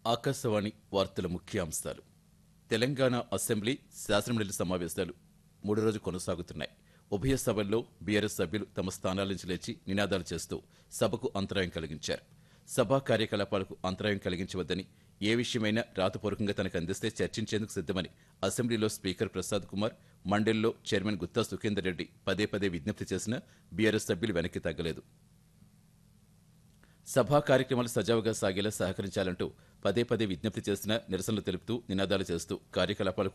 ఆకాశవాణి వార్తల ముఖ్యాంశాలు తెలంగాణ అసెంబ్లీ శాసనమండలి సమావేశాలు మూడో రోజు కొనసాగుతున్నాయి ఉభయ సభల్లో బీఆర్ఎస్ సభ్యులు తమ స్థానాల నుంచి లేచి నినాదాలు చేస్తూ సభకు అంతరాయం కలిగించారు సభా కార్యకలాపాలకు అంతరాయం కలిగించవద్దని ఏ విషయమైనా రాతపూర్వకంగా తనకు అందిస్తే చర్చించేందుకు సిద్దమని అసెంబ్లీలో స్పీకర్ ప్రసాద్ కుమార్ మండలిలో చైర్మన్ గుత్తా సుఖేందర్ రెడ్డి పదే పదే విజ్ఞప్తి చేసినా బీఆర్ఎస్ సభ్యులు వెనక్కి తగ్గలేదు సభా కార్యక్రమాలు సజావుగా సాగేలా సహకరించాలంటూ పదే పదే విజ్ఞప్తి చేసిన నిరసనలు తెలుపుతూ నినాదాలు చేస్తూ కార్యకలాపాలకు